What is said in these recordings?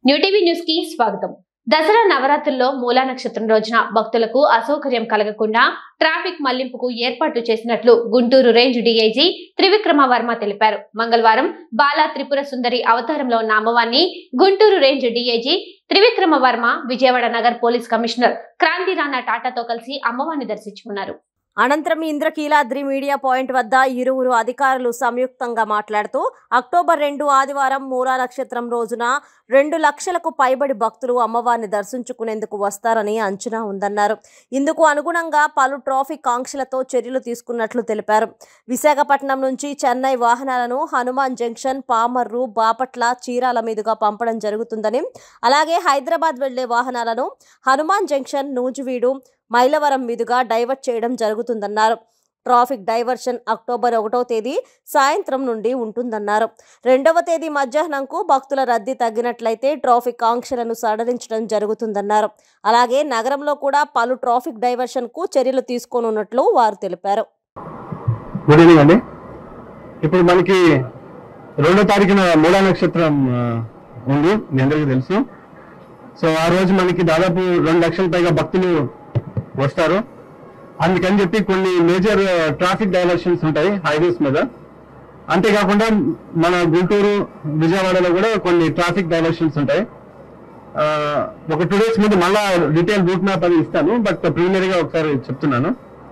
New TV news కి స్వాగతం దసరా నవరాత్రుల్లో మూలా నక్షత్రం రోజున భక్తులకు అసౌకర్యం కలగకుండా ట్రాఫిక్ మళ్లింపుకు ఏర్పాట్లు చేసినట్లు గుంటూరు రేంజ్ డీఐజీ త్రివిక్రమ వర్మ తెలిపారు మంగళవారం బాలా త్రిపుర సుందరి అవతారంలో ఉన్న అమ్మవారిని Guntur range DIG Trivikrama Varma Vijayawada Nagar police commissioner Kranti Rana టాటాతో కలిసి అమ్మవారిని దర్శించుకున్నారు అనంతరం ఇంద్రకీలాద్రి మీడియా పాయింట్ వద్ద ఇరువురు అధికారులు సంయుక్తంగా మాట్లాడుతూ అక్టోబర్ రెండు ఆదివారం మూలా నక్షత్రం రోజున రెండు లక్షలకు పైబడి భక్తులు అమ్మవారిని దర్శించుకునేందుకు వస్తారని అంచనా ఉందన్నారు ఇందుకు అనుగుణంగా పలు ట్రాఫిక్ ఆంక్షలతో చర్యలు తీసుకున్నట్లు తెలిపారు విశాఖపట్నం నుంచి చెన్నై వాహనాలను హనుమాన్ జంక్షన్ పామర్రు బాపట్ల చీరాల మీదుగా పంపడం జరుగుతుందని అలాగే హైదరాబాద్ వెళ్లే వాహనాలను హనుమాన్ జంక్షన్ నూజివీడు మైలవరం మీదుగా డైవర్ట్ చేయడం జరుగుతుందన్నారు ట్రాఫిక్ డైవర్షన్ అక్టోబర్ ఒకటో తేదీ సాయంత్రం నుండి ఉంటుందన్నారు రెండవ తేదీ మధ్యాహ్నంకు భక్తుల రద్దీ తగ్గినట్లయితే ట్రాఫిక్ ఆంక్షలను సడలించడం జరుగుతుందన్నారు అలాగే నగరంలో కూడా పలు ట్రాఫిక్ డైవర్షన్కు చర్యలు తీసుకోనున్నట్లు వారు తెలిపారు గుడ్ ఈవినింగ్ అండి ఇప్పుడు మనకి రెండో తారీఖున మూలా నక్షత్రం ఆ, ఉంది మీ అందరికీ తెలుసు సో ఆ రోజు మనకి దాదాపు రెండు లక్షల పైగా భక్తులు వస్తారు అందుకని చెప్పి కొన్ని మేజర్ ట్రాఫిక్ డైవర్షన్స్ ఉంటాయి హైవేస్ మీద అంతేకాకుండా మన గుంటూరు విజయవాడలో కూడా కొన్ని ట్రాఫిక్ డైవర్షన్స్ ఉంటాయి ఆ, ఒక టూ డేస్ ముందు మళ్ళా డీటెయిల్ రూట్ మ్యాప్ అది ఇస్తాను బట్ ప్రిలిమినరీగా ఒకసారి చెప్తున్నాను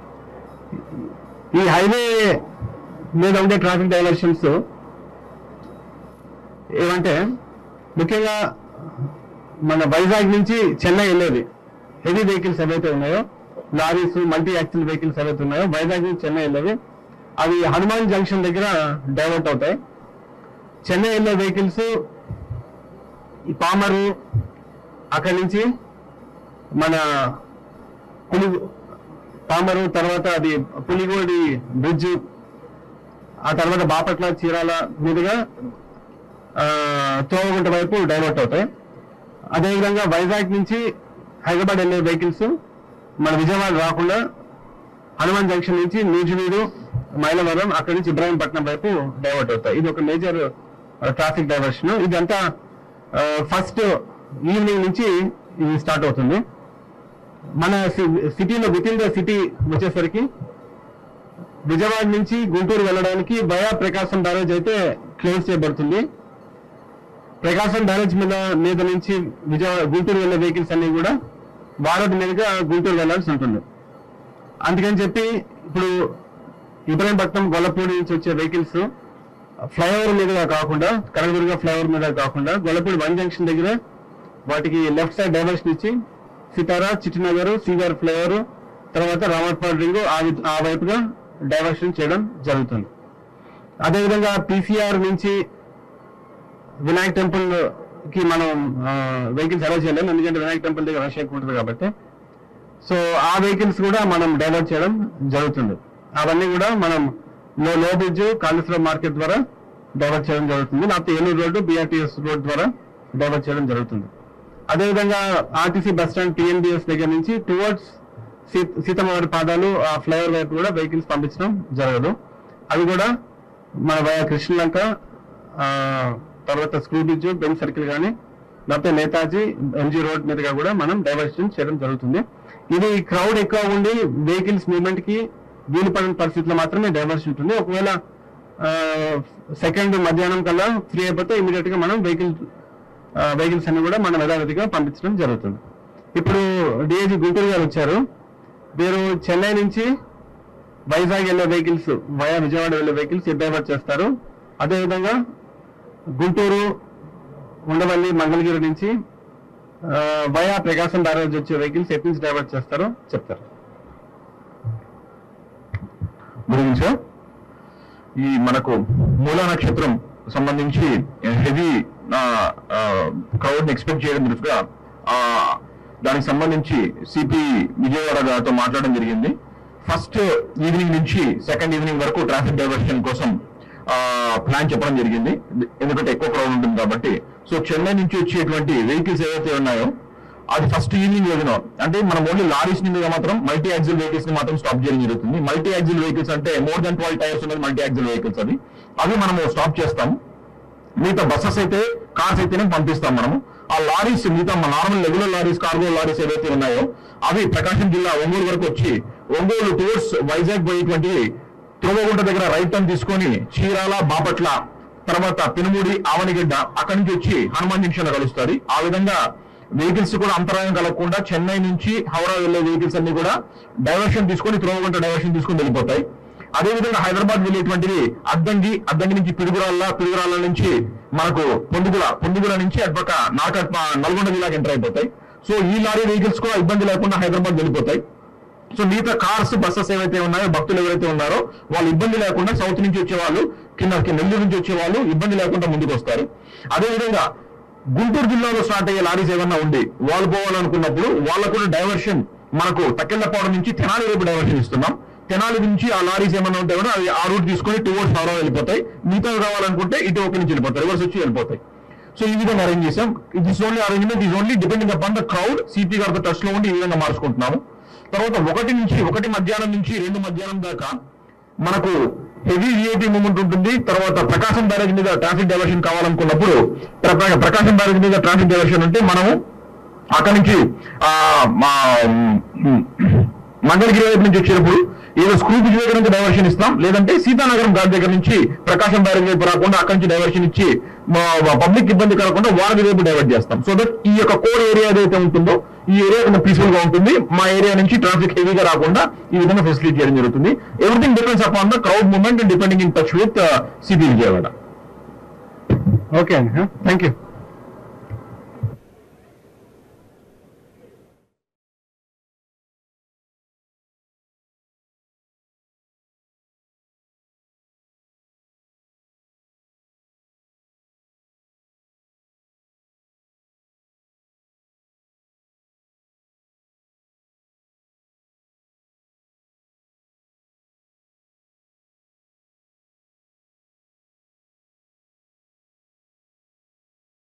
ఈ హైవే మీద ఉండే ట్రాఫిక్ డైవర్షన్స్ ఏమంటే ముఖ్యంగా మన వైజాగ్ నుంచి చెన్నై వెళ్ళేది హెవీ వెహికల్స్ ఏవైతే ఉన్నాయో లారీస్ మల్టీ యాక్సిల్ వెహికల్స్ ఏవైతే ఉన్నాయో వైజాగ్ నుంచి చెన్నై వెళ్ళేవి అవి హనుమాన్ జంక్షన్ దగ్గర డైవర్ట్ అవుతాయి చెన్నై వెళ్ళే వెహికల్స్ ఈ పామరు అక్కడి నుంచి మన పులి పామరు తర్వాత అది పులిగోడి బ్రిడ్జ్ ఆ తర్వాత బాపట్ల చీరాల మీదుగా ఆ, తోవగుంట వైపు డైవర్ట్ అవుతాయి అదేవిధంగా వైజాగ్ నుంచి హైదరాబాద్ వెళ్ళే వెహికల్స్ మన విజయవాడ రాకుండా హనుమాన్ జంక్షన్ నుంచి నూజివీడు మైలవరం అక్కడి నుంచి ఇబ్రాహీంపట్నం వైపు డైవర్ట్ అవుతాయి ఇది ఒక మేజర్ ట్రాఫిక్ డైవర్షన్ ఇదంతా ఫస్ట్ ఈవినింగ్ నుంచి ఇది స్టార్ట్ అవుతుంది మన సిటీలో విత్ ఇన్ ద సిటీ వచ్చేసరికి విజయవాడ నుంచి గుంటూరు వెళ్ళడానికి బయా ప్రకాశం బ్యారేజ్ అయితే క్లోజ్ చేయబడుతుంది ప్రకాశం బ్యారేజ్ మీద మీద నుంచి విజయవాడ గుంటూరు వెళ్ళే వెహికల్స్ అన్ని కూడా వారధి మీదుగా గుంటూరు వెళ్ళాల్సి ఉంటుంది అందుకని చెప్పి ఇప్పుడు ఇబ్రాహీంపట్నం గొల్లపూడి నుంచి వచ్చే వెహికల్స్ ఫ్లైఓవర్ మీదుగా కాకుండా కనకదుర్గ ఫ్లైఓవర్ మీద కాకుండా గొల్లపూడి వన్ జంక్షన్ దగ్గర వాటికి లెఫ్ట్ సైడ్ డైవర్షన్ ఇచ్చి సితారా చిట్టినగర్ సీగార్ ఫ్లైఓవర్ తర్వాత రామట్పాడు రింగ్ ఆ వి- ఆ వైపుగా డైవర్షన్ చేయడం జరుగుతుంది అదేవిధంగా పీసీఆర్ నుంచి వినాయక్ టెంపుల్ కి మనం వెహికల్స్ అలౌ చేయలేము ఎందుకంటే వినాయక్ టెంపుల్ దగ్గర రష్ ఎక్కువ ఉంటుంది కాబట్టి సో ఆ వెహికల్స్ కూడా మనం డైవర్ట్ చేయడం జరుగుతుంది అవన్నీ కూడా మనం లో లో బ్రిడ్జ్ కాళేశ్వరం మార్కెట్ ద్వారా డైవర్ట్ చేయడం జరుగుతుంది లేకపోతే ఏలూరు రోడ్డు బిఆర్టీఎస్ రోడ్ ద్వారా డైవర్ట్ చేయడం జరుగుతుంది అదేవిధంగా ఆర్టీసీ బస్ స్టాండ్ టీఎన్బిఎస్ దగ్గర నుంచి టువర్డ్స్ సీతమ్మవారి పాదాలు ఆ ఫ్లైఓవర్ వైపు కూడా వెహికల్స్ పంపించడం జరగదు అవి కూడా మన వయా కృష్ణలంక ఆ, తర్వాత స్క్రూ బ్రిడ్జ్ బెంచ్ సర్కిల్ కానీ లేకపోతే నేతాజీ ఎంజీ రోడ్ మీదుగా కూడా మనం డైవర్షన్ చేయడం జరుగుతుంది ఇది క్రౌడ్ ఎక్కువ ఉండి వెహికల్స్ మూవ్మెంట్ కి వీలు పడిన పరిస్థితిలో మాత్రమే డైవర్షన్ ఉంటుంది ఒకవేళ సెకండ్ మధ్యాహ్నం కల్లా ఫ్రీ అయిపోతే ఇమీడియట్ గా మనం వెహికల్ వెహికల్స్ అన్ని కూడా మనం యథావిధిగా పంపించడం జరుగుతుంది ఇప్పుడు డిఐజీ గుంటూరు గారు వచ్చారు వీరు చెన్నై నుంచి వైజాగ్ వెళ్ళే వెహికల్స్ వయా విజయవాడ వెళ్ళే వెహికల్స్ డైవర్ట్ చేస్తారు అదేవిధంగా గుంటూరు ఉండవల్లి మంగళగిరి నుంచి ఆ, వయా ప్రకాశం బ్యారేజ్ వచ్చే వెహికల్స్ ఎటు నుంచి డైవర్ట్ చేస్తారో చెప్తారు గుడ్ ఈవినింగ్ సార్ ఈ మనకు మూలా నక్షత్రం సంబంధించి హెవీ క్రౌడ్ ఎక్స్పెక్ట్ చేయడం దృష్ట్యా ఆ, దానికి సంబంధించి సిపి విజయవాడ గారితో మాట్లాడడం జరిగింది ఫస్ట్ ఈవినింగ్ నుంచి సెకండ్ ఈవినింగ్ వరకు ట్రాఫిక్ డైవర్షన్ కోసం ప్లాన్ చెప్పడం జరిగింది ఎందుకంటే ఎక్కువ క్రౌడ్ ఉంటుంది కాబట్టి సో చెన్నై నుంచి వచ్చేటువంటి వెహికల్స్ ఏవైతే ఉన్నాయో అది ఫస్ట్ ఈవినింగ్ రోజున అంటే మనం ఓన్లీ లారీస్ మీద మాత్రం మల్టీ యాక్సిల్ వెహికల్స్ ని మాత్రం స్టాప్ చేయడం జరుగుతుంది మల్టీ యాక్సిల్ వెహికల్స్ అంటే మోర్ దెన్ ట్వెల్వ్ టైర్స్ ఉన్నది మల్టీ యాక్సిల్ వెహికల్స్ అవి అవి మనము స్టాప్ చేస్తాం మిగతా బస్సెస్ అయితే కార్స్ అయితేనే పంపిస్తాం మనము ఆ లారీస్ మిగతా మన normal regular lorries cargo lorries ఏవైతే ఉన్నాయో అవి ప్రకాశం జిల్లా ఒంగోలు వరకు వచ్చి ఒంగోలు టూర్స్ వైజాగ్ పోయేటువంటి త్రోవగుంట దగ్గర రైట్ టర్న్ తీసుకొని చీరాల బాపట్ల తర్వాత పెనుమూడి ఆవనిగడ్డ అక్కడి నుంచి వచ్చి హనుమాన్ జంక్షన్ లో కలుస్తుంది ఆ విధంగా వెహికల్స్ కూడా అంతరాయం కలగకుండా చెన్నై నుంచి హౌరా వెళ్లే వెహికల్స్ అన్ని కూడా డైవర్షన్ తీసుకొని త్రోవగుంట డైవర్షన్ తీసుకొని వెళ్ళిపోతాయి అదే విధంగా హైదరాబాద్ వెళ్ళేటువంటిది అద్దంకి అద్దంకి నుంచి పిడుగురాళ్ళ పిడుగురాళ్ళ నుంచి మనకు పొందుగుల పొందుగుల నుంచి అటుపక్క నాక నల్గొండ జిల్లాకి ఎంటర్ అయిపోతాయి సో ఈ లారీ వెహికల్స్ కూడా ఇబ్బంది లేకుండా హైదరాబాద్ వెళ్ళిపోతాయి సో మిగతా కార్స్ బస్సెస్ ఏవైతే ఉన్నాయో భక్తులు ఎవరైతే ఉన్నారో వాళ్ళు ఇబ్బంది లేకుండా సౌత్ నుంచి వచ్చే వాళ్ళు కింద కింద నెల్లూరు నుంచి వచ్చే వాళ్ళు ఇబ్బంది లేకుండా ముందుకు వస్తారు అదే విధంగా గుంటూరు జిల్లాలో స్టార్ట్ అయ్యే లారీస్ ఏమన్నా ఉండి వాళ్ళు పోవాలనుకున్నప్పుడు వాళ్ళకు కూడా డైవర్షన్ మనకు తక్కెళ్ళపాడు నుంచి తెనాలి వైపు డైవర్షన్ ఇస్తున్నాం తెనాలి నుంచి ఆ లారీస్ ఏమన్నా ఉంటే కూడా అవి ఆ రూట్ తీసుకొని టువర్డ్స్ హౌరా వెళ్ళిపోతాయి మిగతా కావాలనుకుంటే ఇటు ఒక నుంచి వెళ్ళిపోతాయి రివర్స్ వచ్చి వెళ్ళిపోతాయి సో ఈ విధంగా అరేంజ్ చేసాం ఇది only arrangement is only depending upon the crowd CP గారితో టచ్ లో ఉండి ఈ విధంగా మార్చుకుంటున్నాము తర్వాత ఒకటి నుంచి ఒకటి మధ్యాహ్నం నుంచి రెండు మధ్యాహ్నం దాకా మనకు హెవీ విఐపి మూమెంట్ ఉంటుంది తర్వాత ప్రకాశం బ్యారేజ్ మీద ట్రాఫిక్ డైవర్షన్ కావాలనుకున్నప్పుడు ప్ర- ప్రకాశం బ్యారేజ్ మీద ట్రాఫిక్ డైవర్షన్ ఉంటే మనము అక్కడి నుంచి ఆ మా మ్, మంగళగిరి వైపు నుంచి వచ్చేటప్పుడు ఏదో స్క్రూ బ్రిడ్జ్ దగ్గర నుంచి డైవర్షన్ ఇస్తాం లేదంటే సీతానగరం ఘాట్ దగ్గర నుంచి ప్రకాశం బ్యారేజ్ వైపు రాకుండా అక్కడి నుంచి డైవర్షన్ ఇచ్చి పబ్లిక్ ఇబ్బంది కలగకుండా వారి వైపు డైవర్ట్ చేస్తాం సో దట్ ఈ యొక్క కోర్ ఏరియా ఏదైతే ఉంటుందో ఈ ఏరియా కొంచెం పీస్ఫుల్ గా ఉంటుంది మా ఏరియా నుంచి ట్రాఫిక్ హెవీగా రాకుండా ఈ విధంగా ఫెసిలిటీ చేయడం జరుగుతుంది everything depends upon the crowd movement and depending in touch with CP Vijayawada okay అండి థ్యాంక్ యూ